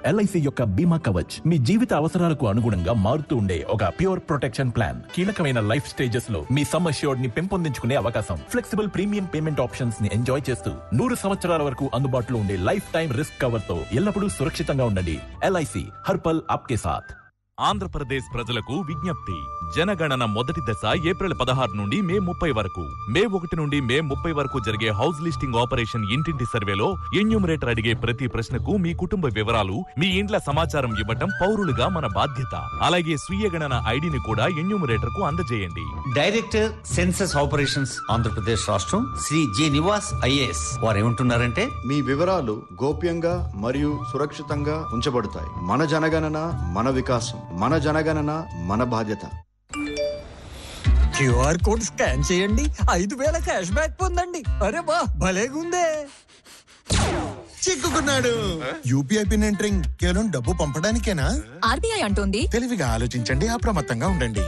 LIC యొక్క బీమా కవచ్ మీ జీవిత అవసరాలకు అనుగుణంగా మారుతూ ఉండే ఒక ప్యూర్ ప్రొటెక్షన్ ప్లాన్ కీలకమైన లైఫ్ స్టేజెస్ లో మీ సమ్ అష్యూర్డ్ ని పెంపొందించుకునే అవకాశం ఫ్లెక్సిబుల్ ప్రీమియం పేమెంట్ ఆప్షన్స్ ని ఎంజాయ్ చేస్తూ నూరు సంవత్సరాల వరకు అందుబాటులో ఉండే లైఫ్ టైం రిస్క్ కవర్ తో ఎల్లప్పుడూ సురక్షితంగా ఉండండి ఎల్ఐసి హర్పల్ ఆప్కే సాథ్ ఆంధ్రప్రదేశ్ ప్రజలకు విజ్ఞప్తి జనగణన మొదటి దశ ఏప్రిల్ పదహారు నుండి మే ముప్పై వరకు మే ఒకటి నుండి మే ముప్పై వరకు జరిగే హౌస్ లిస్టింగ్ ఆపరేషన్ ఇంటింటి సర్వేలో ఎన్యూమరేటర్ అడిగే ప్రతి ప్రశ్నకు మీ కుటుంబ వివరాలు మీ ఇండ్ల సమాచారం ఇవ్వటం పౌరులుగా మన బాధ్యత అలాగే స్వీయ గణన ఐడిని కూడా ఎన్యూమరేటర్ కు అందజేయండి డైరెక్టర్ సెన్సస్ ఆపరేషన్స్ ఆంధ్రప్రదేశ్ రాష్ట్రం శ్రీ జి నివాస్ ఐఏఎస్ వారు ఏమంటున్నారంటే మీ వివరాలు గోప్యంగా మరియు సురక్షితంగా ఉంచబడతాయి మన జనగణన మన వికాసం మన జనగణన మన బాధ్యత క్యూఆర్ కోడ్ స్కాన్ చేయండి ఐదు వేల క్యాష్ బ్యాక్ పొందండి అరే బా భలేగుందే చిక్కుకున్నాడు యూపీఐ పిన్ ఎంటరింగ్ కేవలం డబ్బు పంపడానికేనా ఆర్బీఐ అంటోంది తెలివిగా ఆలోచించండి అప్రమత్తంగా ఉండండి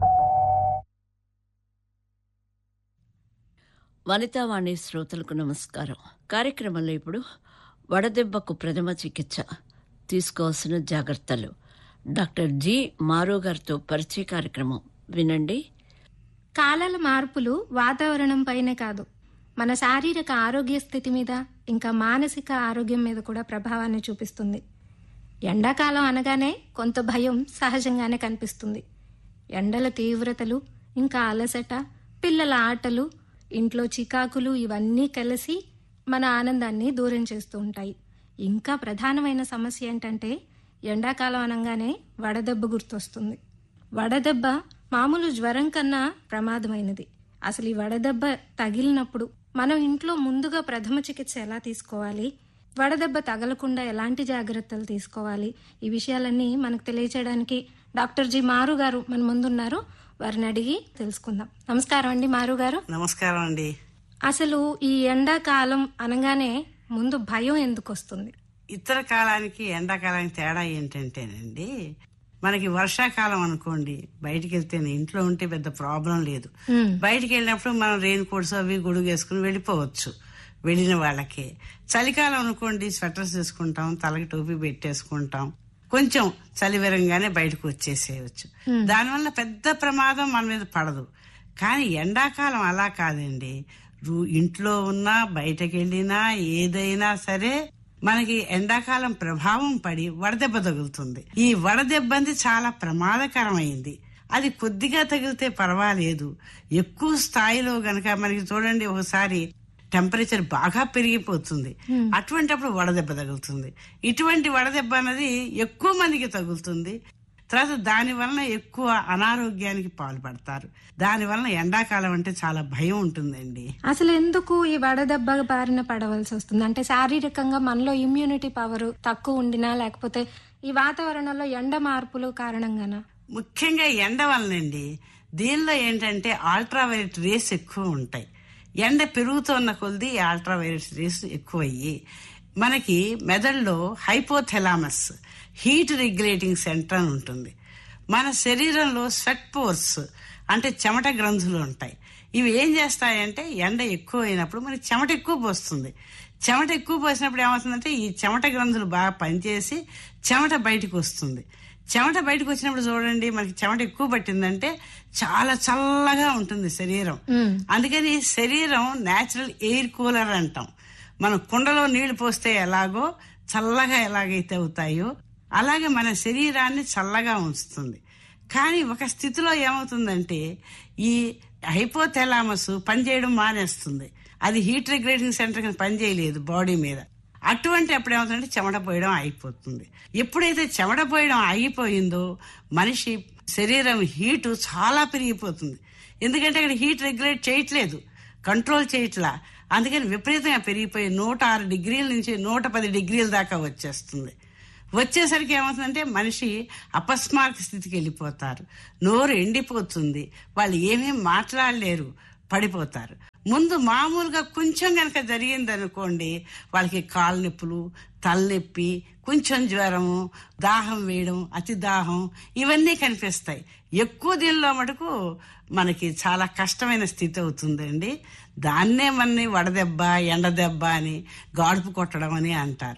వనితావాణి శ్రోతలకు నమస్కారం కార్యక్రమంలో ఇప్పుడు వడదెబ్బకు ప్రథమ చికిత్స తీసుకోవాల్సిన జాగ్రత్తలు డాక్టర్ జి మారో గారితో పరిచయ కార్యక్రమం వినండి కాలాల మార్పులు వాతావరణం పైనే కాదు మన శారీరక ఆరోగ్య స్థితి మీద ఇంకా మానసిక ఆరోగ్యం మీద కూడా ప్రభావాన్ని చూపిస్తుంది ఎండాకాలం అనగానే కొంత భయం సహజంగానే కనిపిస్తుంది ఎండల తీవ్రతలు ఇంకా అలసట పిల్లల ఆటలు ఇంట్లో చికాకులు ఇవన్నీ కలిసి మన ఆనందాన్ని దూరం చేస్తూ ఉంటాయి ఇంకా ప్రధానమైన సమస్య ఏంటంటే ఎండాకాలం అనగానే వడదెబ్బ గుర్తొస్తుంది వడదెబ్బ మామూలు జ్వరం కన్నా ప్రమాదమైనది అసలు ఈ వడదెబ్బ తగిలినప్పుడు మనం ఇంట్లో ముందుగా ప్రథమ చికిత్స ఎలా తీసుకోవాలి వడదెబ్బ తగలకుండా ఎలాంటి జాగ్రత్తలు తీసుకోవాలి ఈ విషయాలన్నీ మనకు తెలియచేయడానికి డాక్టర్ జి మారు గారు మన ముందున్నారు వారిని అడిగి తెలుసుకుందాం నమస్కారం అండి మారు గారు నమస్కారం అండి అసలు ఈ ఎండాకాలం అనగానే ముందు భయం ఎందుకు వస్తుంది ఇతర కాలానికి ఎండాకాలానికి తేడా ఏంటంటేనండి మనకి వర్షాకాలం అనుకోండి బయటికి వెళ్తేనే ఇంట్లో ఉంటే పెద్ద ప్రాబ్లం లేదు బయటికి వెళ్ళినప్పుడు మనం రెయిన్ కోట్స్ అవి గొడుగు వేసుకుని వెళ్ళిపోవచ్చు వెళ్ళిన వాళ్ళకి చలికాలం అనుకోండి స్వెటర్స్ వేసుకుంటాం తలకి టోపీ పెట్టేసుకుంటాం కొంచెం చలి విరంగానే బయటకు వచ్చేసేయచ్చు దానివల్ల పెద్ద ప్రమాదం మన మీద పడదు కానీ ఎండాకాలం అలా కాదండి రూ- ఇంట్లో ఉన్నా బయటకు వెళ్ళినా ఏదైనా సరే మనకి ఎండాకాలం ప్రభావం పడి వడదెబ్బ తగులుతుంది ఈ వడదెబ్బంది చాలా ప్రమాదకరమైంది అది కొద్దిగా తగిలితే పర్వాలేదు ఎక్కువ స్థాయిలో గనక మనకి చూడండి ఒకసారి టెంపరేచర్ బాగా పెరిగిపోతుంది అటువంటిప్పుడు వడదెబ్బ తగులుతుంది ఇటువంటి వడదెబ్బ అనేది ఎక్కువ మందికి తగులుతుంది తర్వాత దాని వలన ఎక్కువ అనారోగ్యానికి పాల్పడతారు దాని వలన ఎండాకాలం అంటే చాలా భయం ఉంటుందండి అసలు ఎందుకు ఈ వడదెబ్బ బారిన పడవలసి వస్తుంది అంటే శారీరకంగా మనలో ఇమ్యూనిటీ పవర్ తక్కువ ఉండినా లేకపోతే ఈ వాతావరణంలో ఎండ మార్పులు కారణంగానా ముఖ్యంగా ఎండ వలనండి దీనిలో ఏంటంటే అల్ట్రావైలెట్ రేస్ ఎక్కువ ఉంటాయి ఎండ పెరుగుతున్న కొద్ది ఈ అల్ట్రావైలెట్ రేస్ ఎక్కువ అయ్యి మనకి మెదడులో హైపోథెలామస్ హీట్ రెగ్యులేటింగ్ సెంటర్ అని ఉంటుంది మన శరీరంలో స్వెట్ పోర్స్ అంటే చెమట గ్రంథులు ఉంటాయి ఇవి ఏం చేస్తాయంటే ఎండ ఎక్కువ అయినప్పుడు మనకి చెమట ఎక్కువ పోస్తుంది చెమట ఎక్కువ పోసినప్పుడు ఏమవుతుందంటే ఈ చెమట గ్రంథులు బాగా పనిచేసి చెమట బయటకు వస్తుంది చెమట బయటకు వచ్చినప్పుడు చూడండి మనకి చెమట ఎక్కువ పట్టిందంటే చాలా చల్లగా ఉంటుంది శరీరం అందుకని శరీరం నేచురల్ ఎయిర్ కూలర్ అంటాం మనం కుండలో నీళ్లు పోస్తే ఎలాగో చల్లగా ఎలాగైతే అవుతాయో అలాగే మన శరీరాన్ని చల్లగా ఉంచుతుంది కానీ ఒక స్థితిలో ఏమవుతుందంటే ఈ హైపోథెలామస్ పనిచేయడం మానేస్తుంది అది హీట్ రెగ్యులేటింగ్ సెంటర్ కింద పనిచేయలేదు బాడీ మీద అటువంటి అప్పుడు ఏమవుతుందంటే చెమట పోయడం అయిపోతుంది ఎప్పుడైతే చెమట పోయడం ఆగిపోయిందో మనిషి శరీరం హీటు చాలా పెరిగిపోతుంది ఎందుకంటే అక్కడ హీట్ రెగ్యులేట్ చేయట్లేదు కంట్రోల్ చేయట్లా అందుకని విపరీతంగా పెరిగిపోయి నూట ఆరు డిగ్రీల నుంచి నూట పది డిగ్రీల దాకా వచ్చేస్తుంది వచ్చేసరికి ఏమవుతుందంటే మనిషి అపస్మారక స్థితికి వెళ్ళిపోతారు నోరు ఎండిపోతుంది వాళ్ళు ఏమేం మాట్లాడలేరు పడిపోతారు ముందు మామూలుగా కొంచెం కనుక జరిగింది అనుకోండి వాళ్ళకి కాళ్ళ నొప్పులు తలనొప్పి కొంచెం జ్వరము దాహం వేయడం అతి దాహం ఇవన్నీ కనిపిస్తాయి ఎక్కువ దీనిలో మటుకు మనకి చాలా కష్టమైన స్థితి అవుతుందండి దాన్నే మనని వడదెబ్బ ఎండదెబ్బ అని గాడుపు కొట్టడం అని అంటారు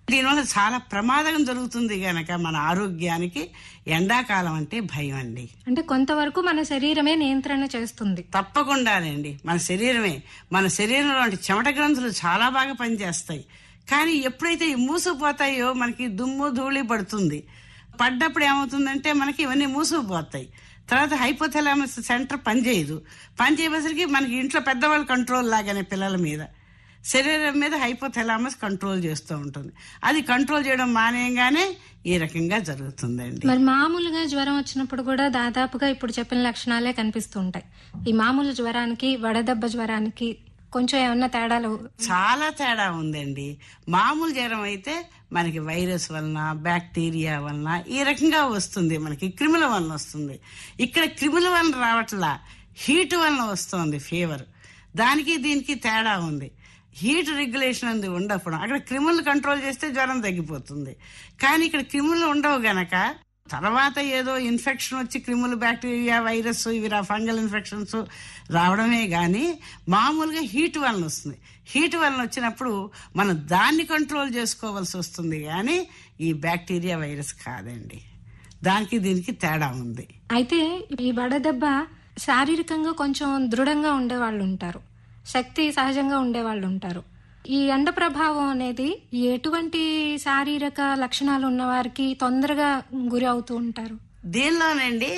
దీనివల్ల చాలా ప్రమాదం జరుగుతుంది గనక మన ఆరోగ్యానికి ఎండాకాలం అంటే భయం అండి అంటే కొంతవరకు మన శరీరమే నియంత్రణ చేస్తుంది తప్పకుండానండి మన శరీరమే మన శరీరంలో అంటే చెమట గ్రంథులు చాలా బాగా పనిచేస్తాయి కానీ ఎప్పుడైతే ఈ మూసుకుపోతాయో మనకి దుమ్ము ధూళి పడుతుంది పడ్డప్పుడు ఏమవుతుందంటే మనకి ఇవన్నీ మూసుకుపోతాయి తర్వాత హైపోథలామస్ సెంటర్ పనిచేయదు పనిచేయసరికి మనకి ఇంట్లో పెద్దవాళ్ళు కంట్రోల్ లాగానే పిల్లల మీద శరీరం మీద హైపోథలామస్ కంట్రోల్ చేస్తూ ఉంటుంది అది కంట్రోల్ చేయడం మానేయంగానే ఈ రకంగా జరుగుతుందండి మరి మామూలుగా జ్వరం వచ్చినప్పుడు కూడా దాదాపుగా ఇప్పుడు చెప్పిన లక్షణాలే కనిపిస్తూ ఉంటాయి ఈ మామూలు జ్వరానికి వడదెబ్బ జ్వరానికి కొంచెం ఏమన్నా తేడాలు చాలా తేడా ఉందండి మామూలు జ్వరం అయితే మనకి వైరస్ వలన బ్యాక్టీరియా వలన ఈ రకంగా వస్తుంది మనకి క్రిముల వలన వస్తుంది ఇక్కడ క్రిముల వలన రావట్లా హీట్ వలన వస్తుంది ఫీవర్ దానికి దీనికి తేడా ఉంది హీట్ రెగ్యులేషన్ అనేది ఉండప్పుడు అక్కడ క్రిములు కంట్రోల్ చేస్తే జ్వరం తగ్గిపోతుంది కానీ ఇక్కడ క్రిములు ఉండవు గనక తర్వాత ఏదో ఇన్ఫెక్షన్ వచ్చి క్రిములు బ్యాక్టీరియా వైరస్ ఇవి ఫంగల్ ఇన్ఫెక్షన్స్ రావడమే కానీ మామూలుగా హీట్ వలన వస్తుంది హీట్ వలన వచ్చినప్పుడు మనం దాన్ని కంట్రోల్ చేసుకోవాల్సి వస్తుంది కానీ ఈ బ్యాక్టీరియా వైరస్ కాదండి దానికి దీనికి తేడా ఉంది అయితే ఈ వడదెబ్బ శారీరకంగా కొంచెం దృఢంగా ఉండే వాళ్ళు ఉంటారు శక్తి సహజంగా ఉండే వాళ్ళు ఉంటారు ఈ ఎండ ప్రభావం అనేది ఎటువంటి శారీరక లక్షణాలు ఉన్న వారికి తొందరగా గురి అవుతూ ఉంటారు దీనిలోనండి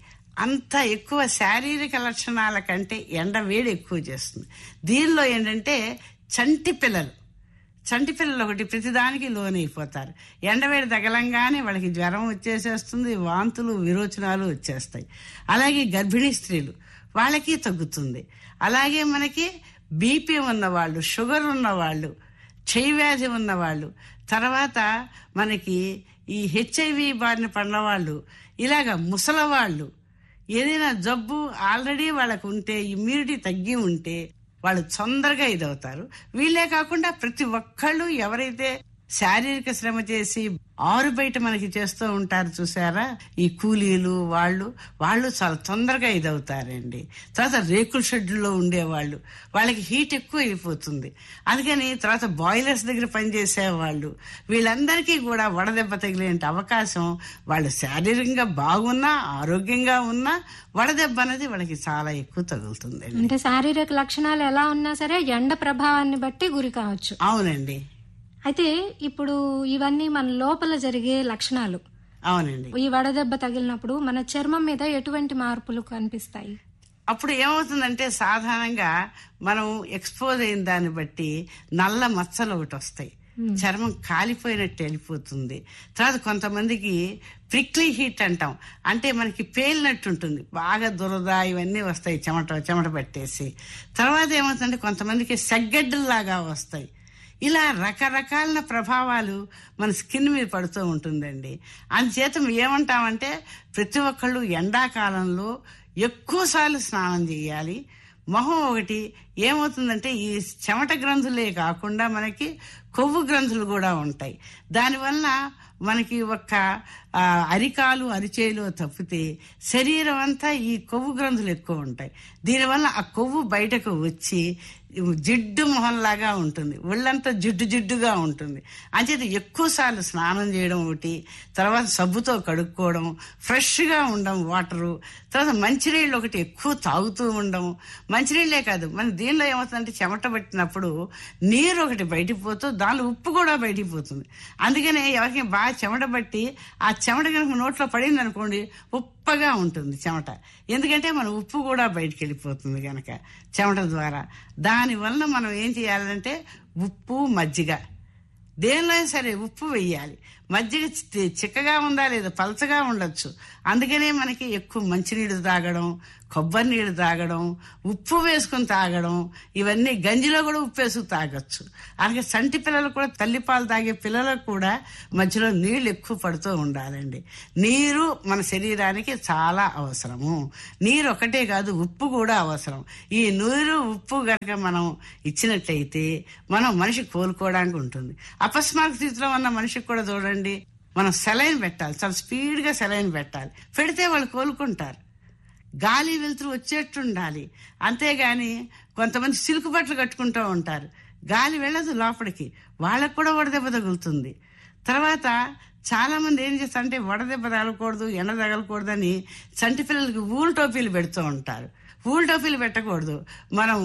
అంత ఎక్కువ శారీరక లక్షణాల కంటే ఎండ వేడి ఎక్కువ చేస్తుంది దీనిలో ఏంటంటే చంటి పిల్లలు చంటి పిల్లలు ఒకటి ప్రతిదానికి లోనైపోతారు ఎండవేడి తగలంగానే వాళ్ళకి జ్వరం వచ్చేసేస్తుంది వాంతులు విరోచనాలు వచ్చేస్తాయి అలాగే గర్భిణీ స్త్రీలు వాళ్ళకి తగ్గుతుంది అలాగే మనకి బీపీ ఉన్నవాళ్ళు షుగర్ ఉన్నవాళ్ళు చెయ్యి వ్యాధి ఉన్నవాళ్ళు తర్వాత మనకి ఈ హెచ్ఐవి బారిన పడిన వాళ్ళు ఇలాగ ముసలవాళ్ళు ఏదైనా జబ్బు ఆల్రెడీ వాళ్ళకు ఉంటే ఇమ్యూనిటీ తగ్గి ఉంటే వాళ్ళు తొందరగా ఇదవుతారు వీళ్ళే కాకుండా ప్రతి ఒక్కళ్ళు ఎవరైతే శారీరక శ్రమ చేసి ఆరు బయట మనకి చేస్తూ ఉంటారు చూసారా ఈ కూలీలు వాళ్ళు వాళ్ళు చాలా తొందరగా ఇదవుతారండి తర్వాత రేకుల షెడ్యూల్లో ఉండేవాళ్ళు వాళ్ళకి హీట్ ఎక్కువ అయిపోతుంది అందుకని తర్వాత బాయిలర్స్ దగ్గర పనిచేసే వాళ్ళు వీళ్ళందరికీ కూడా వడదెబ్బ తగిలే అవకాశం వాళ్ళు శారీరకంగా బాగున్నా ఆరోగ్యంగా ఉన్నా వడదెబ్బ అనేది వాళ్ళకి చాలా ఎక్కువ తగులుతుందండి అంటే శారీరక లక్షణాలు ఎలా ఉన్నా సరే ఎండ ప్రభావాన్ని బట్టి గురి కావచ్చు అవునండి అయితే ఇప్పుడు ఇవన్నీ మన లోపల జరిగే లక్షణాలు అవునండి ఈ వడదెబ్బ తగిలినప్పుడు మన చర్మం మీద ఎటువంటి మార్పులు కనిపిస్తాయి అప్పుడు ఏమవుతుందంటే సాధారణంగా మనం ఎక్స్పోజ్ అయిన దాన్ని బట్టి నల్ల మచ్చలు ఒకటి వస్తాయి చర్మం కాలిపోయినట్టు వెళ్ళిపోతుంది తర్వాత కొంతమందికి ప్రిక్లీ హీట్ అంటాం అంటే మనకి పేలినట్టు ఉంటుంది బాగా దురద ఇవన్నీ వస్తాయి చెమట చెమట పట్టేసి తర్వాత ఏమవుతుందంటే కొంతమందికి సెగ్గడ్డల్లాగా వస్తాయి ఇలా రకరకాల ప్రభావాలు మన స్కిన్ మీద పడుతూ ఉంటుందండి అందుచేత ఏమంటామంటే ప్రతి ఒక్కళ్ళు ఎండాకాలంలో ఎక్కువసార్లు స్నానం చేయాలి మొహం ఒకటి ఏమవుతుందంటే ఈ చెమట గ్రంథులే కాకుండా మనకి కొవ్వు గ్రంథులు కూడా ఉంటాయి దానివల్ల మనకి ఒక్క ఆ, అరికాలు అరిచేలు తప్పితే శరీరం అంతా ఈ కొవ్వు గ్రంథులు ఎక్కువ ఉంటాయి దీనివల్ల ఆ కొవ్వు బయటకు వచ్చి జిడ్డు మొహంలాగా ఉంటుంది ఒళ్ళంతా జిడ్డు జిడ్డుగా ఉంటుంది అంచేత ఎక్కువ సార్లు స్నానం చేయడం ఒకటి తర్వాత సబ్బుతో కడుక్కోవడం ఫ్రెష్గా ఉండడం వాటరు తర్వాత మంచినీళ్ళు ఒకటి ఎక్కువ తాగుతూ ఉండడం మంచినీళ్ళే కాదు మన దీనిలో ఏమవుతుందంటే చెమట పట్టినప్పుడు నీరు ఒకటి బయటికి పోతూ దానిలో ఉప్పు కూడా బయటికి పోతుంది అందుకనే ఎవరికి బాగా చెమట పట్టి ఆ చెమట కనుక నోట్లో పడింది అనుకోండి ఉప్పగా ఉంటుంది చెమట ఎందుకంటే మన ఉప్పు కూడా బయటికి వెళ్ళిపోతుంది కనుక చెమట ద్వారా దానివల్ల మనం ఏం చేయాలంటే ఉప్పు మజ్జిగ దేనిలో సరే ఉప్పు వెయ్యాలి మజ్జిగ చి- చిక్కగా ఉందా లేదా పలచగా ఉండొచ్చు అందుకనే మనకి ఎక్కువ మంచినీళ్ళు తాగడం కొబ్బరి నీళ్ళు తాగడం ఉప్పు వేసుకుని తాగడం ఇవన్నీ గంజిలో కూడా ఉప్పు వేసుకు తాగొచ్చు అలాగే సంటి పిల్లలు కూడా తల్లిపాలు తాగే పిల్లలకు కూడా మధ్యలో నీళ్లు ఎక్కువ పడుతూ ఉండాలండి నీరు మన శరీరానికి చాలా అవసరము నీరు ఒకటే కాదు ఉప్పు కూడా అవసరం ఈ నీరు ఉప్పు గనక మనం ఇచ్చినట్లయితే మనం మనిషి కోలుకోవడానికి ఉంటుంది అపస్మారక స్థితిలో ఉన్న మనిషికి కూడా చూడండి మనం సెలైన్ పెట్టాలి చాలా స్పీడ్గా సెలైన్ పెట్టాలి పెడితే వాళ్ళు కోలుకుంటారు గాలి వెలుతురు వచ్చేట్టు ఉండాలి అంతేగాని కొంతమంది సిల్క్ బట్టలు కట్టుకుంటూ ఉంటారు గాలి వెళ్ళదు లోపలికి వాళ్ళకు కూడా వడదెబ్బ తగులుతుంది తర్వాత చాలా మంది ఏం చేస్తారంటే వడదెబ్బ తగలకూడదు ఎండ తగలకూడదని చంటి పిల్లలకి ఊలు టోపీలు పెడుతూ ఉంటారు ఊలు టోపీలు పెట్టకూడదు మనం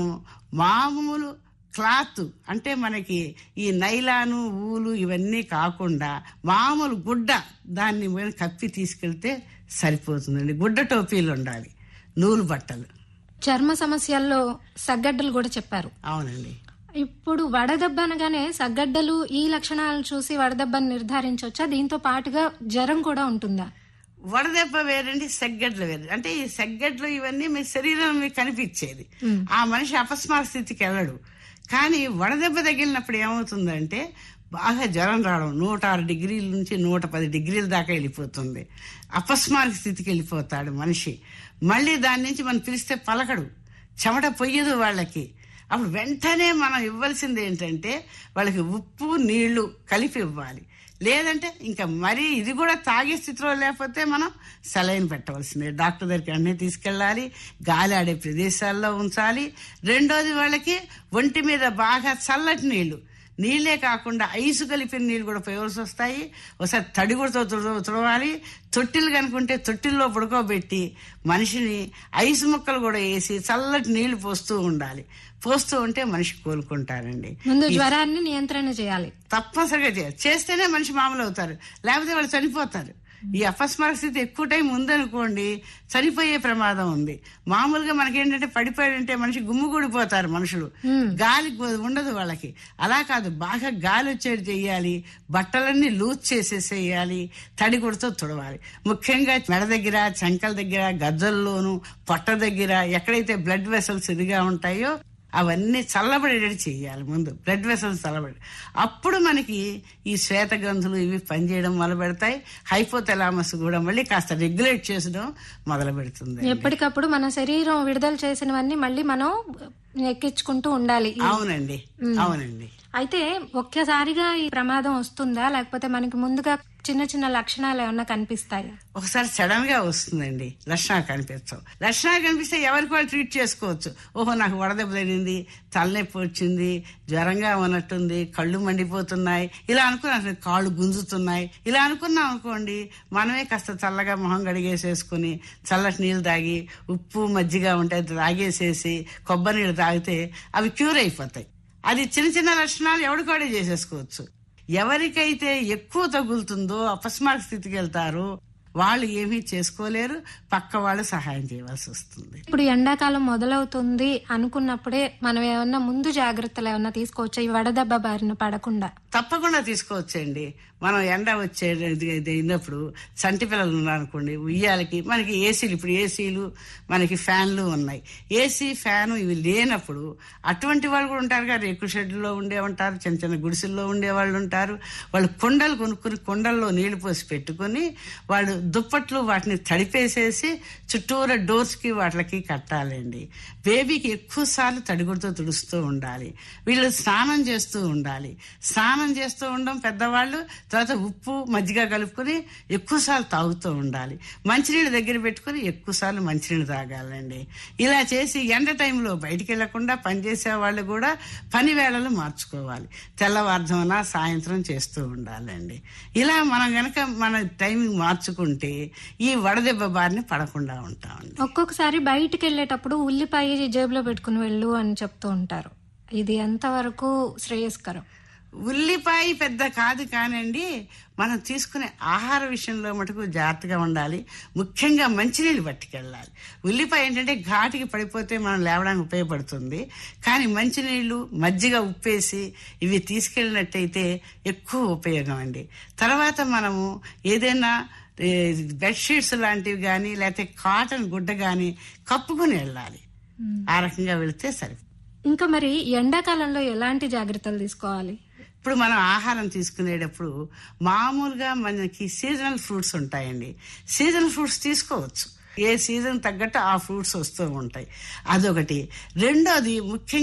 మామూలు క్లాత్ అంటే మనకి ఈ నైలాను ఊలు ఇవన్నీ కాకుండా మామూలు గుడ్డ దాన్ని మీద కప్పి తీసుకెళ్తే సరిపోతుందండి గుడ్డ టోపీలు ఉండాలి నూలు బట్టలు చర్మ సమస్యల్లో సగ్గడ్డలు కూడా చెప్పారు అవునండి ఇప్పుడు వడదెబ్బ అనగానే సగ్గడ్డలు ఈ లక్షణాలను చూసి వడదెబ్బని నిర్ధారించవచ్చా దీంతో పాటుగా జ్వరం కూడా ఉంటుందా వడదెబ్బ వేరండి సెగ్గడ్లు వేరు అంటే ఈ సెగ్గడ్లు ఇవన్నీ మీ శరీరం మీకు కనిపించేది ఆ మనిషి అపస్మార స్థితికి వెళ్ళడు కానీ వడదెబ్బ తగిలినప్పుడు ఏమవుతుందంటే బాగా జ్వరం రావడం నూట ఆరు డిగ్రీల నుంచి నూట పది డిగ్రీల దాకా వెళ్ళిపోతుంది అపస్మారక స్థితికి వెళ్ళిపోతాడు మనిషి మళ్ళీ దాని నుంచి మనం పిలిస్తే పలకడు చెమట పొయ్యదు వాళ్ళకి అప్పుడు వెంటనే మనం ఇవ్వాల్సింది ఏంటంటే వాళ్ళకి ఉప్పు నీళ్లు కలిపి ఇవ్వాలి లేదంటే ఇంకా మరీ ఇది కూడా తాగే స్థితిలో లేకపోతే మనం సెలైన్ పెట్టవలసిందే డాక్టర్ దగ్గరికి అన్నీ తీసుకెళ్ళాలి గాలి ఆడే ప్రదేశాల్లో ఉంచాలి రెండోది వాళ్ళకి ఒంటి మీద బాగా చల్లటి నీళ్లు నీళ్ళే కాకుండా ఐసు కలిపిన నీళ్ళు కూడా పోయవలసి వస్తాయి ఒకసారి తడిగుడితో తుడ- తుడవాలి తొట్టిలు కనుకుంటే తొట్టిల్లో పడుకోబెట్టి మనిషిని ఐసు ముక్కలు కూడా వేసి చల్లటి నీళ్లు పోస్తూ ఉండాలి పోస్తూ ఉంటే మనిషి కోలుకుంటారండి ముందు జ్వరాన్ని నియంత్రణ చేయాలి తప్పనిసరిగా చేయాలి చేస్తేనే మనిషి మామూలు అవుతారు లేకపోతే వాళ్ళు చనిపోతారు ఈ అపస్మారక స్థితి ఎక్కువ టైం ఉందనుకోండి చనిపోయే ప్రమాదం ఉంది మామూలుగా మనకేంటంటే పడిపోయాడంటే మనిషి గుమ్ముగూడిపోతారు మనుషులు గాలి గు- ఉండదు వాళ్ళకి అలా కాదు బాగా గాలి వచ్చేది చెయ్యాలి బట్టలన్నీ లూజ్ చేసేసేయాలి తడి గుడితో తుడవాలి ముఖ్యంగా మెడ దగ్గర చంకల దగ్గర గజ్జల్లోను పొట్ట దగ్గర ఎక్కడైతే బ్లడ్ వెసల్స్ ఇదిగా ఉంటాయో అవన్నీ చల్లబడేటట్టు చేయాలి ముందు బ్లడ్ వెసల్స్ చల్లబడి అప్పుడు మనకి ఈ శ్వేత గంధులు ఇవి పనిచేయడం మొదలు పెడతాయి హైపోతెలామస్ కూడా మళ్ళీ కాస్త రెగ్యులేట్ చేసడం మొదలు పెడుతుంది ఎప్పటికప్పుడు మన శరీరం విడుదల చేసినవన్నీ మళ్ళీ మనం ఎక్కించుకుంటూ ఉండాలి అవునండి అవునండి అయితే ఒక్కసారిగా ఈ ప్రమాదం వస్తుందా లేకపోతే మనకి ముందుగా చిన్న చిన్న లక్షణాలు ఏమన్నా కనిపిస్తాయా ఒకసారి సడన్ గా వస్తుందండి లక్షణాలు కనిపించవు లక్షణాలు కనిపిస్తే ఎవరికి వాళ్ళు ట్రీట్ చేసుకోవచ్చు ఓహో నాకు వడదెబ్బ తగిలింది తలనొప్పి వచ్చింది జ్వరంగా ఉన్నట్టుంది కళ్ళు మండిపోతున్నాయి ఇలా అనుకున్నా కాళ్ళు గుంజుతున్నాయి ఇలా అనుకున్నాం అనుకోండి మనమే కాస్త చల్లగా మొహం గడిగేసేసుకుని చల్లటి నీళ్ళు తాగి ఉప్పు మజ్జిగ ఉంటే అది తాగేసేసి కొబ్బరి నీళ్ళు తాగితే అవి క్యూర్ అయిపోతాయి అది చిన్న చిన్న లక్షణాలు ఎవరికోడే చేసేసుకోవచ్చు ఎవరికైతే ఎక్కువ తగులుతుందో అపస్మారక స్థితికి వెళ్తారో వాళ్ళు ఏమీ చేసుకోలేరు పక్క వాళ్ళు సహాయం చేయవలసి వస్తుంది ఇప్పుడు ఎండాకాలం మొదలవుతుంది అనుకున్నప్పుడే మనం ఏమన్నా ముందు జాగ్రత్తలు ఏమన్నా తీసుకోవచ్చా ఈ వడదెబ్బ బారిన పడకుండా తప్పకుండా తీసుకోవచ్చండి మనం ఎండ వచ్చే అయినప్పుడు చంటి పిల్లలు ఉన్నారనుకోండి ఉయ్యాలకి మనకి ఏసీలు ఇప్పుడు ఏసీలు మనకి ఫ్యాన్లు ఉన్నాయి ఏసీ ఫ్యాను ఇవి లేనప్పుడు అటువంటి వాళ్ళు కూడా ఉంటారు కదా రేకు షెడ్లో ఉండే ఉంటారు చిన్న చిన్న గుడిసెల్లో ఉండే వాళ్ళు ఉంటారు వాళ్ళు కొండలు కొనుక్కుని కొండల్లో నీళ్లు పోసి పెట్టుకొని వాళ్ళు దుప్పట్లు వాటిని తడిపేసేసి చుట్టూరా డోర్స్కి వాటికి కట్టాలండి బేబీకి ఎక్కువ సార్లు తడిగుడితో తుడుస్తూ ఉండాలి వీళ్ళు స్నానం చేస్తూ ఉండాలి స్నానం చేస్తూ ఉండడం పెద్దవాళ్ళు తర్వాత ఉప్పు మజ్జిగ కలుపుకొని ఎక్కువసార్లు తాగుతూ ఉండాలి మంచినీళ్ళు దగ్గర పెట్టుకొని ఎక్కువసార్లు మంచినీళ్ళు తాగాలండి ఇలా చేసి ఎండ టైంలో బయటికి వెళ్లకుండా పనిచేసే వాళ్ళు కూడా పని వేళలు మార్చుకోవాలి తెల్లవారుజామున సాయంత్రం చేస్తూ ఉండాలండి ఇలా మనం గనక మన టైమింగ్ మార్చుకుంటే ఈ వడదెబ్బ బారిన పడకుండా ఉంటామండి ఒక్కొక్కసారి బయటికి వెళ్ళేటప్పుడు ఉల్లిపాయ జేబులో పెట్టుకుని వెళ్ళు అని చెప్తూ ఉంటారు ఇది ఎంతవరకు శ్రేయస్కరం ఉల్లిపాయ పెద్ద కాదు కానండి మనం తీసుకునే ఆహార విషయంలో మటుకు జాగ్రత్తగా ఉండాలి ముఖ్యంగా మంచినీళ్ళు పట్టుకెళ్ళాలి ఉల్లిపాయ ఏంటంటే ఘాటికి పడిపోతే మనం లేవడానికి ఉపయోగపడుతుంది కానీ మంచినీళ్ళు మజ్జిగ ఉప్పేసి ఇవి తీసుకెళ్ళినట్టయితే ఎక్కువ ఉపయోగం అండి తర్వాత మనము ఏదైనా ఏ, బెడ్షీట్స్ లాంటివి కానీ లేకపోతే కాటన్ గుడ్డ కానీ కప్పుకొని వెళ్ళాలి ఆ రకంగా వెళితే సరి ఇంకా మరి ఎండాకాలంలో ఎలాంటి జాగ్రత్తలు తీసుకోవాలి ఇప్పుడు మనం ఆహారం తీసుకునేటప్పుడు మామూలుగా మనకి సీజనల్ ఫ్రూట్స్ ఉంటాయండి సీజనల్ ఫ్రూట్స్ తీసుకోవచ్చు ఏ సీజన్ తగ్గట్టు ఆ ఫ్రూట్స్ వస్తూ ఉంటాయి అదొకటి రెండోది ముఖ్యంగా తక్కువ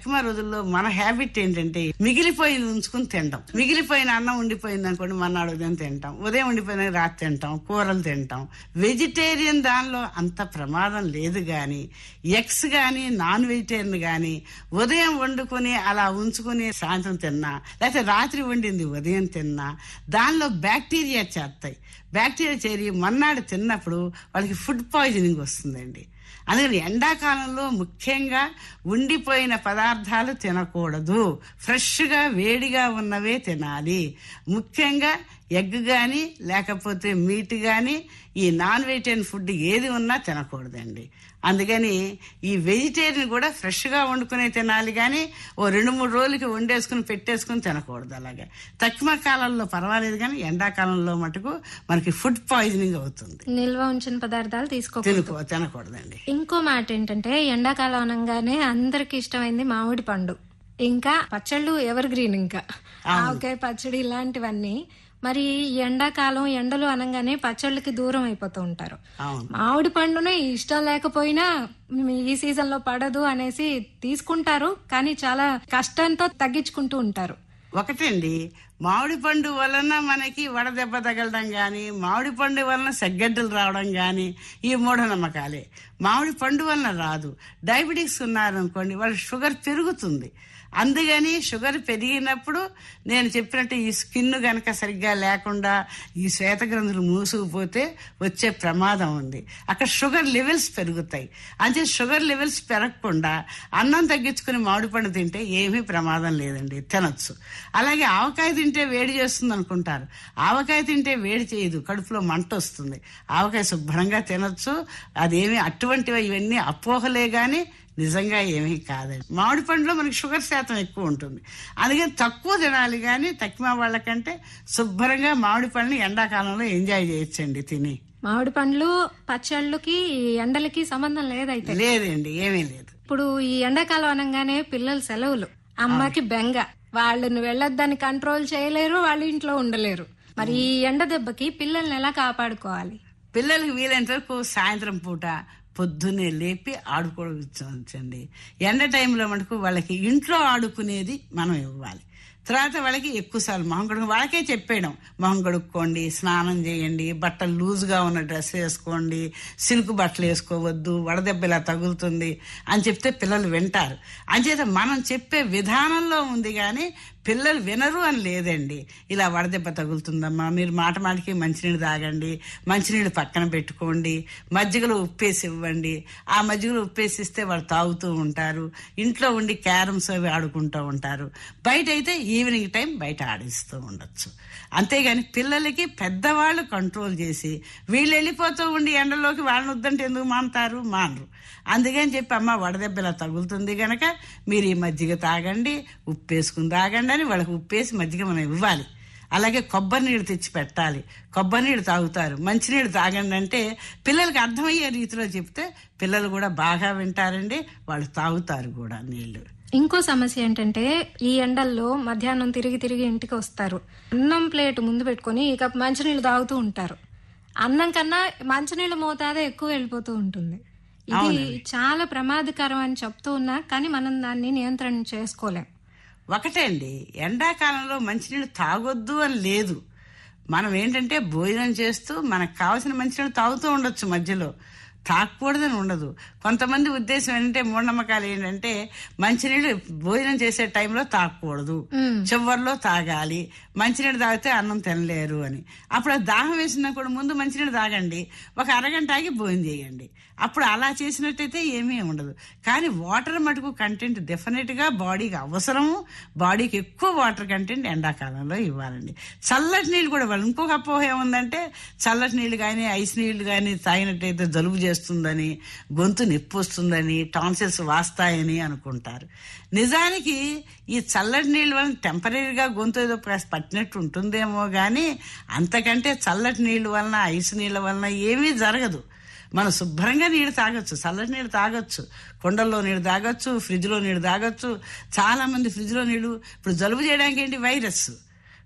తక్కువ రోజుల్లో మన హ్యాబిట్ ఏంటంటే మిగిలిపోయింది ఉంచుకుని తింటాం మిగిలిపోయిన అన్నం ఉండిపోయింది అనుకోండి మన్నాడు ఉదయం తింటాం ఉదయం ఉండిపోయిన రాత్రి తింటాం కూరలు తింటాం వెజిటేరియన్ దానిలో అంత ప్రమాదం లేదు గాని ఎగ్స్ గాని నాన్ వెజిటేరియన్ గాని ఉదయం వండుకొని అలా ఉంచుకుని సాయంత్రం తిన్నా లేకపోతే రాత్రి వండింది ఉదయం తిన్నా దానిలో బ్యాక్టీరియా చేస్తాయి బ్యాక్టీరియా చేరి మన్నాడు తిన్నప్పుడు వాళ్ళకి ఫుడ్ పాయిజనింగ్ వస్తుందండి అందుకని ఎండాకాలంలో ముఖ్యంగా ఉండిపోయిన పదార్థాలు తినకూడదు ఫ్రెష్గా వేడిగా ఉన్నవే తినాలి ముఖ్యంగా ఎగ్ కానీ లేకపోతే మీట్ కానీ ఈ నాన్ వెజిటేరియన్ ఫుడ్ ఏది ఉన్నా తినకూడదండి అందుకని ఈ వెజిటేరియన్ కూడా ఫ్రెష్గా వండుకునే తినాలి కానీ ఓ రెండు మూడు రోజులకి వండేసుకుని పెట్టేసుకుని తినకూడదు అలాగే తక్కువ కాలంలో పర్వాలేదు కానీ ఎండాకాలంలో మటుకు మనకి ఫుడ్ పాయిజనింగ్ అవుతుంది నిల్వ ఉంచిన పదార్థాలు తీసుకోకూడదు తినకూ తినకూడదండి ఇంకో మాట ఏంటంటే ఎండాకాలం అనగానే అందరికి ఇష్టమైంది మామిడి పండు ఇంకా పచ్చళ్ళు ఎవర్ గ్రీన్ ఇంకా ఆవకాయ పచ్చడి ఇలాంటివన్నీ మరి ఈ ఎండాకాలం ఎండలు అనగానే పచ్చళ్ళకి దూరం అయిపోతూ ఉంటారు అవును మామిడి పండునే ఇష్టం లేకపోయినా మ్, ఈ సీజన్ లో పడదు అనేసి తీసుకుంటారు కానీ చాలా కష్టంతో తగ్గించుకుంటూ ఉంటారు ఒకటండి మామిడి పండు వలన మనకి వడదెబ్బ తగలడం గాని మామిడి పండు వలన సెగ్గడ్డలు రావడం గాని ఈ మూఢనమ్మకాలే మామిడి పండు వలన రాదు డయాబెటిక్స్ ఉన్నారనుకోండి వాళ్ళ షుగర్ పెరుగుతుంది అందుకని షుగర్ పెరిగినప్పుడు నేను చెప్పినట్టు ఈ స్కిన్ గనక సరిగ్గా లేకుండా ఈ శ్వేత గ్రంథులు మూసుకుపోతే వచ్చే ప్రమాదం ఉంది అక్కడ షుగర్ లెవెల్స్ పెరుగుతాయి అంతే షుగర్ లెవెల్స్ పెరగకుండా అన్నం తగ్గించుకుని మామిడి పండు తింటే ఏమీ ప్రమాదం లేదండి తినొచ్చు అలాగే ఆవకాయ తింటే వేడి చేస్తుంది అనుకుంటారు ఆవకాయ తింటే వేడి చేయదు కడుపులో మంట వస్తుంది ఆవకాయ శుభ్రంగా తినొచ్చు అదేమి అటువంటివి ఇవన్నీ అపోహలే గాని నిజంగా ఏమీ కాదండి మామిడి పండులో మనకి షుగర్ శాతం ఎక్కువ ఉంటుంది అందుకని తక్కువ తినాలి కానీ తక్కువ వాళ్ళకంటే శుభ్రంగా మామిడి పండుని ఎండాకాలంలో ఎంజాయ్ చేయొచ్చండి తిని మామిడి పండ్లు పచ్చళ్ళకి ఈ ఎండలకి సంబంధం లేదైతే లేదండి ఏమీ లేదు ఇప్పుడు ఈ ఎండాకాలం అనగానే పిల్లలు సెలవులు అమ్మకి బెంగ వాళ్ళని వెళ్ళొద్దని కంట్రోల్ చేయలేరు వాళ్ళ ఇంట్లో ఉండలేరు మరి ఈ ఎండ దెబ్బకి పిల్లల్ని ఎలా కాపాడుకోవాలి పిల్లలకి వీలైనంత వరకు సాయంత్రం పూట పొద్దున్నే లేపి ఆడుకోవచ్చండి ఎండ టైంలో మటుకు వాళ్ళకి ఇంట్లో ఆడుకునేది మనం ఇవ్వాలి తర్వాత వాళ్ళకి ఎక్కువసార్లు మొహం కడుగు వాళ్ళకే చెప్పేయడం మొహం కడుక్కోండి స్నానం చేయండి బట్టలు లూజ్గా ఉన్న డ్రెస్ వేసుకోండి సిల్క్ బట్టలు వేసుకోవద్దు వడదెబ్బ ఇలా తగులుతుంది అని చెప్తే పిల్లలు వింటారు అంచేత మనం చెప్పే విధానంలో ఉంది కానీ పిల్లలు వినరు అని లేదండి ఇలా వడదెబ్బ తగులుతుందమ్మా మీరు మాట మాటకి మంచినీళ్ళు తాగండి మంచినీళ్ళు పక్కన పెట్టుకోండి మజ్జిగలో ఉప్పేసి ఇవ్వండి ఆ మజ్జిగలో ఉప్పేసి ఇస్తే వాళ్ళు తాగుతూ ఉంటారు ఇంట్లో ఉండి క్యారమ్స్ అవి ఆడుకుంటూ ఉంటారు బయట అయితే ఈవినింగ్ టైం బయట ఆడిస్తూ ఉండొచ్చు అంతేగాని పిల్లలకి పెద్దవాళ్ళు కంట్రోల్ చేసి వీళ్ళు వెళ్ళిపోతూ ఉండి ఎండలోకి వాళ్ళని వద్దంటే ఎందుకు మానుతారు మానరు అందుకని చెప్పి అమ్మ వడదెబ్బ ఇలా తగులుతుంది గనక మీరు ఈ మజ్జిగ తాగండి ఉప్పేసుకుని తాగండి అని వాళ్ళకి ఉప్పేసి మజ్జిగ మనం ఇవ్వాలి అలాగే కొబ్బరి నీళ్ళు తెచ్చి పెట్టాలి కొబ్బరి నీళ్ళు తాగుతారు మంచినీళ్ళు తాగండి అంటే పిల్లలకి అర్థమయ్యే రీతిలో చెప్తే పిల్లలు కూడా బాగా వింటారండి వాళ్ళు తాగుతారు కూడా నీళ్లు ఇంకో సమస్య ఏంటంటే ఈ ఎండల్లో మధ్యాహ్నం తిరిగి తిరిగి ఇంటికి వస్తారు అన్నం ప్లేట్ ముందు పెట్టుకొని ఇక మంచినీళ్ళు తాగుతూ ఉంటారు అన్నం కన్నా మంచినీళ్ళ మోతాదే ఎక్కువ వెళ్ళిపోతూ ఉంటుంది ఇది చాలా ప్రమాదకరం అని చెప్తూ ఉన్నా కానీ మనం దాన్ని నియంత్రణ చేసుకోలేం ఒకటే అండి ఎండాకాలంలో మంచినీళ్ళు తాగొద్దు అని లేదు మనం ఏంటంటే భోజనం చేస్తూ మనకు కావాల్సిన మంచినీళ్ళు తాగుతూ ఉండొచ్చు మధ్యలో తాగకూడదని ఉండదు కొంతమంది ఉద్దేశం ఏంటంటే మూఢనమ్మకాలు ఏంటంటే మంచినీళ్ళు భోజనం చేసే టైంలో తాగకూడదు చివరిలో తాగాలి మంచినీళ్ళు తాగితే అన్నం తినలేరు అని అప్పుడు ఆ దాహం వేసినా కూడా ముందు మంచినీళ్ళు తాగండి ఒక అరగంట ఆగి భోజనం చేయండి అప్పుడు అలా చేసినట్టయితే ఏమీ ఉండదు కానీ వాటర్ మటుకు కంటెంట్ డెఫినెట్ గా బాడీకి అవసరము బాడీకి ఎక్కువ వాటర్ కంటెంట్ ఎండాకాలంలో ఇవ్వాలండి చల్లటి నీళ్ళు కూడా ఇవ్వాలి ఇంకొక అపోహ ఏముందంటే చల్లటి నీళ్ళు కానీ ఐస్ నీళ్లు కానీ తాగినట్టయితే జలుబు చేస్తుందని గొంతు నొప్పి వస్తుందని టాన్సిల్స్ వాస్తాయని అనుకుంటారు నిజానికి ఈ చల్లటి నీళ్ళ వలన టెంపరీగా గొంతు ఏదో కాస్త పట్టినట్టు ఉంటుందేమో కానీ అంతకంటే చల్లటి నీళ్ళ వలన ఐస్ నీళ్ళ వలన ఏమీ జరగదు మనం శుభ్రంగా నీళ్ళు తాగొచ్చు చల్లటి నీళ్ళు తాగొచ్చు కుండల్లో నీళ్ళు తాగొచ్చు ఫ్రిడ్జ్లో నీళ్ళు తాగొచ్చు చాలా మంది ఫ్రిడ్జ్లో నీళ్ళు ఇప్పుడు జలుబు చేయడానికి ఏంటి వైరస్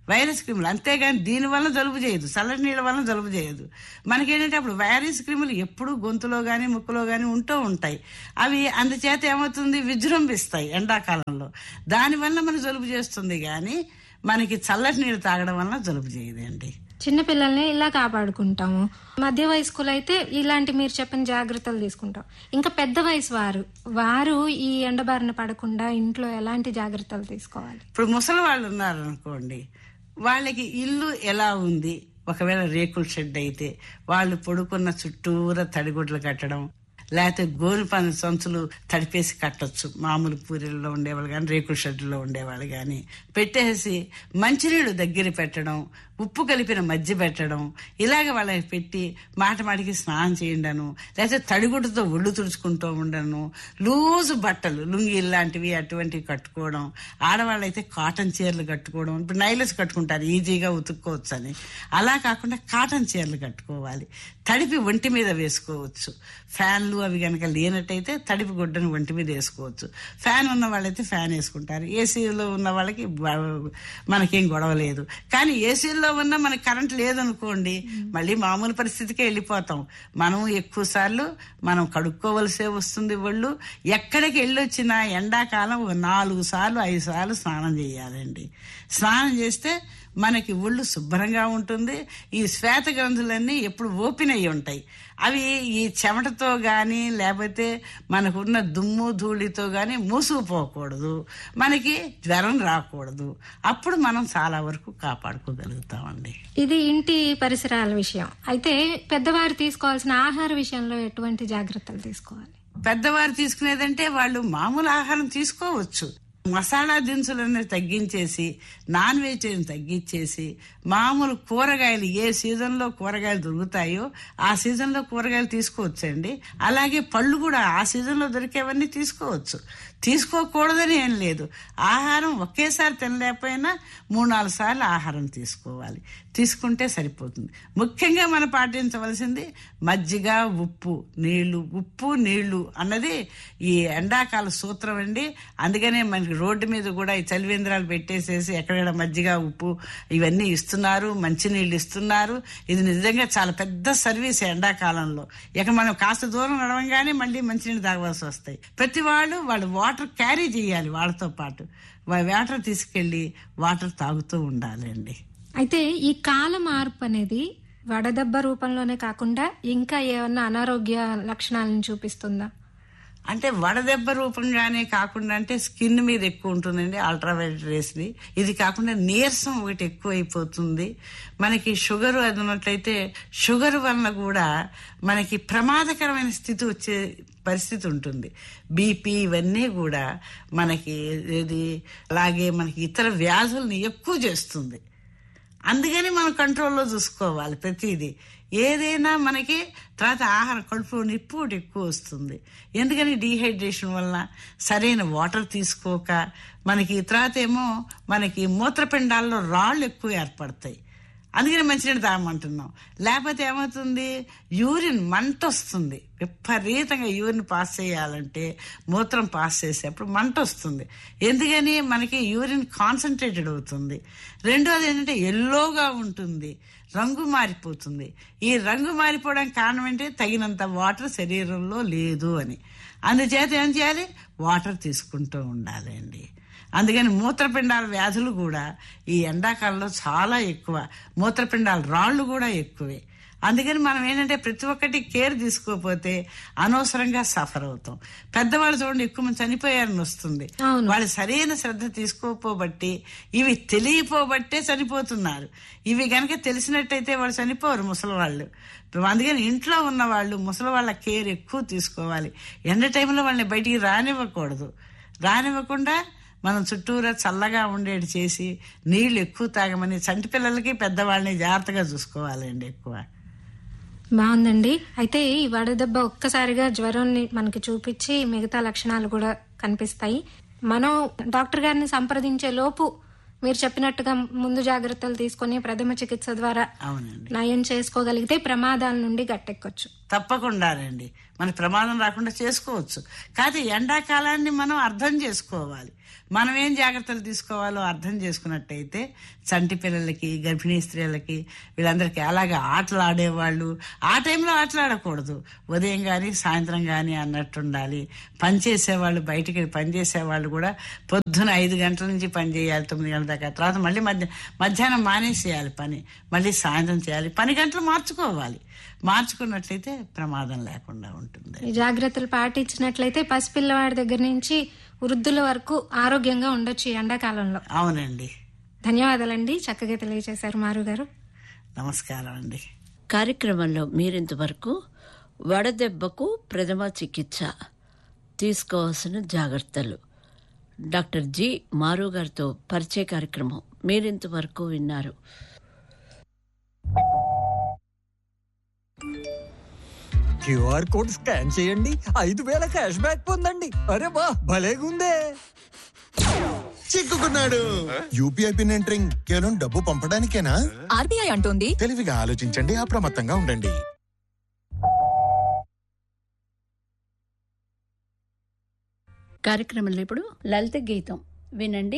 వైరస్ క్రిములు అంతేగాని దీని వల్ల జలుబు చేయదు చల్లటి నీళ్ళ వల్ల జలుబు చేయదు మనకేంటంటే అప్పుడు వైరస్ క్రిములు ఎప్పుడు గొంతులో కానీ ముక్కులో కానీ ఉంటూ ఉంటాయి అవి అందుచేత ఏమవుతుంది విజృంభిస్తాయి ఎండాకాలంలో దానివల్ల మనకు జలుబు చేస్తుంది కానీ మనకి చల్లటి నీళ్ళు తాగడం వల్ల జలుబు చేయదండి చిన్నపిల్లల్ని ఇలా కాపాడుకుంటాము మధ్య వయస్కులు అయితే ఇలాంటి మీరు చెప్పిన జాగ్రత్తలు తీసుకుంటాం ఇంకా పెద్ద వయసు వారు వారు ఈ ఎండబారిన పడకుండా ఇంట్లో ఎలాంటి జాగ్రత్తలు తీసుకోవాలి ఇప్పుడు ముసలి వాళ్ళు ఉన్నారు అనుకోండి వాళ్ళకి ఇల్లు ఎలా ఉంది ఒకవేళ రేకుల షెడ్ అయితే వాళ్ళు పడుకున్న చుట్టూరా తడిగుడ్లు కట్టడం లేకపోతే గోలు పని సంచులు తడిపేసి కట్టొచ్చు మామూలు పూరిల్లో ఉండేవాళ్ళు కానీ రేకుల షెడ్లో ఉండేవాళ్ళు కానీ పెట్టేసి మంచినీళ్ళు దగ్గర పెట్టడం ఉప్పు కలిపిన మజ్జి పెట్టడం ఇలాగ వాళ్ళకి పెట్టి మాట మాటికి స్నానం చేయండను లేకపోతే తడిగుడ్డతో ఒళ్ళు తుడుచుకుంటూ ఉండను లూజు బట్టలు లుంగి లాంటివి అటువంటివి కట్టుకోవడం ఆడవాళ్ళైతే కాటన్ చీరలు కట్టుకోవడం ఇప్పుడు నైలెస్ కట్టుకుంటారు ఈజీగా ఉతుక్కోవచ్చు అని అలా కాకుండా కాటన్ చీరలు కట్టుకోవాలి తడిపి ఒంటి మీద వేసుకోవచ్చు ఫ్యాన్లు అవి కనుక లేనట్టయితే తడిపి గుడ్డను ఒంటి మీద వేసుకోవచ్చు ఫ్యాన్ ఉన్న వాళ్ళైతే ఫ్యాన్ వేసుకుంటారు ఏసీలో ఉన్న వాళ్ళకి బ- మనకేం గొడవ లేదు కానీ ఏసీలో ఉన్న మనకి కరెంట్ లేదనుకోండి మళ్ళీ మామూలు పరిస్థితికే వెళ్ళిపోతాం మనం ఎక్కువ సార్లు మనం కడుక్కోవలసే వస్తుంది ఒళ్ళు ఎక్కడికి వెళ్ళొచ్చినా ఎండాకాలం ఒక నాలుగు సార్లు ఐదు సార్లు స్నానం చేయాలండి స్నానం చేస్తే మనకి ఒళ్ళు శుభ్రంగా ఉంటుంది ఈ శ్వేత గ్రంథులన్నీ ఎప్పుడు ఓపెన్ అయ్యి ఉంటాయి అవి ఈ చెమటతో కానీ లేకపోతే మనకున్న దుమ్ము ధూళితో కానీ మూసుకుపోకూడదు మనకి జ్వరం రాకూడదు అప్పుడు మనం చాలా వరకు కాపాడుకోగలుగుతామండి ఇది ఇంటి పరిసరాల విషయం అయితే పెద్దవారు తీసుకోవాల్సిన ఆహార విషయంలో ఎటువంటి జాగ్రత్తలు తీసుకోవాలి పెద్దవారు తీసుకునేదంటే వాళ్ళు మామూలు ఆహారం తీసుకోవచ్చు మసాలా దినుసులన్నీ తగ్గించేసి నాన్ వెజిటేరియన్ తగ్గించేసి మామూలు కూరగాయలు ఏ సీజన్లో కూరగాయలు దొరుకుతాయో ఆ సీజన్లో కూరగాయలు తీసుకోవచ్చండి అలాగే పళ్ళు కూడా ఆ సీజన్లో దొరికేవన్నీ తీసుకోవచ్చు తీసుకోకూడదని ఏం లేదు ఆహారం ఒకేసారి తినలేకపోయినా మూడు నాలుగు సార్లు ఆహారం తీసుకోవాలి తీసుకుంటే సరిపోతుంది ముఖ్యంగా మనం పాటించవలసింది మజ్జిగ ఉప్పు నీళ్లు ఉప్పు నీళ్లు అన్నది ఈ ఎండాకాల సూత్రం అండి అందుకనే మనకి రోడ్డు మీద కూడా ఈ చలివేంద్రాలు పెట్టేసేసి ఎక్కడెక్కడ మజ్జిగ ఉప్పు ఇవన్నీ ఇస్తున్నారు మంచినీళ్ళు ఇస్తున్నారు ఇది నిజంగా చాలా పెద్ద సర్వీస్ ఎండాకాలంలో ఇక మనం కాస్త దూరం నడవంగానే మళ్ళీ మంచినీళ్ళు తాగవలసి వస్తాయి ప్రతి వాళ్ళు వాళ్ళు వాటర్ క్యారీ చేయాలి వాళ్ళతో పాటు వా- వాటర్ తీసుకెళ్లి వాటర్ తాగుతూ ఉండాలండి అయితే ఈ కాల మార్పు అనేది వడదెబ్బ రూపంలోనే కాకుండా ఇంకా ఏమన్నా అనారోగ్య లక్షణాలను చూపిస్తుందా అంటే వడదెబ్బ రూపంగానే కాకుండా అంటే స్కిన్ మీద ఎక్కువ ఉంటుందండి అల్ట్రావైలెట్ రేస్ని ఇది కాకుండా నీరసం ఒకటి ఎక్కువ అయిపోతుంది మనకి షుగర్ అది ఉన్నట్లయితే షుగర్ వలన కూడా మనకి ప్రమాదకరమైన స్థితి వచ్చే పరిస్థితి ఉంటుంది బీపీ ఇవన్నీ కూడా మనకి ఇది అలాగే మనకి ఇతర వ్యాధుల్ని ఎక్కువ చేస్తుంది అందుకని మనం కంట్రోల్లో చూసుకోవాలి ప్రతిదీ ఏదైనా మనకి తర్వాత ఆహారం కడుపులో నిప్పు ఒకటి ఎక్కువ వస్తుంది ఎందుకని డీహైడ్రేషన్ వలన సరైన వాటర్ తీసుకోక మనకి తర్వాత ఏమో మనకి మూత్రపిండాల్లో రాళ్ళు ఎక్కువ ఏర్పడతాయి అందుకని మంచినీళ్ళు తాగమంటున్నాం లేకపోతే ఏమవుతుంది యూరిన్ మంట వస్తుంది విపరీతంగా యూరిన్ పాస్ చేయాలంటే మూత్రం పాస్ చేసేప్పుడు మంట వస్తుంది ఎందుకని మనకి యూరిన్ కాన్సన్ట్రేటెడ్ అవుతుంది రెండోది ఏంటంటే ఎల్లోగా ఉంటుంది రంగు మారిపోతుంది ఈ రంగు మారిపోవడానికి కారణం ఏంటి తగినంత వాటర్ శరీరంలో లేదు అని అందుచేత ఏం చేయాలి వాటర్ తీసుకుంటూ ఉండాలి అండి అందుకని మూత్రపిండాల వ్యాధులు కూడా ఈ ఎండాకాలంలో చాలా ఎక్కువ మూత్రపిండాల రాళ్ళు కూడా ఎక్కువే అందుకని మనం ఏంటంటే ప్రతి ఒక్కటి కేర్ తీసుకోకపోతే అనవసరంగా సఫర్ అవుతాం పెద్దవాళ్ళు చూడండి ఎక్కువ మంది చనిపోయారని వస్తుంది వాళ్ళు సరైన శ్రద్ధ తీసుకోపోబట్టి ఇవి తెలియపోబట్టే చనిపోతున్నారు ఇవి గనక తెలిసినట్టయితే వాళ్ళు చనిపోరు ముసలి వాళ్ళు అందుకని ఇంట్లో ఉన్న వాళ్ళు ముసలి వాళ్ళ కేర్ ఎక్కువ తీసుకోవాలి ఎండ టైంలో వాళ్ళని బయటికి రానివ్వకూడదు రానివ్వకుండా మనం చుట్టూరా చల్లగా ఉండేటి చేసి నీళ్లు ఎక్కువ తాగమని చంటి పిల్లలకి పెద్దవాళ్ళని జాగ్రత్తగా చూసుకోవాలండి ఎక్కువ బాగుందండి అయితే ఈ వడదెబ్బ ఒక్కసారిగా జ్వరాన్ని మనకి చూపించి మిగతా లక్షణాలు కూడా కనిపిస్తాయి మనం డాక్టర్ గారిని సంప్రదించే లోపు మీరు చెప్పినట్టుగా ముందు జాగ్రత్తలు తీసుకొని ప్రథమ చికిత్స ద్వారా అవునండి నయం చేసుకోగలిగితే ప్రమాదాల నుండి గట్టెక్కొచ్చు తప్పకుండానండి మన ప్రమాదం రాకుండా చేసుకోవచ్చు కాదు ఎండాకాలాన్ని మనం అర్థం చేసుకోవాలి మనం ఏం జాగ్రత్తలు తీసుకోవాలో అర్థం చేసుకున్నట్టయితే చంటి పిల్లలకి గర్భిణీ స్త్రీలకి వీళ్ళందరికీ అలాగే ఆటలు ఆడేవాళ్ళు ఆ టైంలో ఆటలు ఆడకూడదు ఉదయం కానీ సాయంత్రం కానీ అన్నట్టు ఉండాలి పని చేసేవాళ్ళు బయటికి వెళ్ళి పని చేసేవాళ్ళు కూడా పొద్దున ఐదు గంటల నుంచి పని చేయాలి తొమ్మిది గంటల దాకా తర్వాత మళ్ళీ మధ్య మధ్యాహ్నం మానేసేయాలి పని మళ్ళీ సాయంత్రం చేయాలి పని గంటలు మార్చుకోవాలి మార్చుకున్నట్లయితే ప్రమాదం లేకుండా ఉంటుంది ఈ జాగ్రత్తలు పాటించినట్లయితే పసిపిల్లవాడి దగ్గర నుంచి వృద్ధుల వరకు ఆరోగ్యంగా ఉండొచ్చు ఈ ఎండాకాలంలో అవునండి ధన్యవాదాలండి చక్కగా తెలియజేశారు మారు గారు నమస్కారం అండి కార్యక్రమంలో మీరింతవరకు వడదెబ్బకు ప్రథమ చికిత్స తీసుకోవాల్సిన జాగ్రత్తలు డాక్టర్ జి మారు గారితో పరిచయ కార్యక్రమం మీరింతవరకు విన్నారు క్యూఆర్ కోడ్ స్కాన్ చేయండి ఐదు వేల క్యాష్ బ్యాక్ పొందండి అరే బా భలేగుందే చిక్కుకున్నాడు యూపీఐ పిన్ ఎంటరింగ్ కేవలం డబ్బు పంపడానికేనా ఆర్బీఐ అంటోంది తెలివిగా ఆలోచించండి అప్రమత్తంగా ఉండండి కార్యక్రమంలో ఇప్పుడు లలిత గీతం వినండి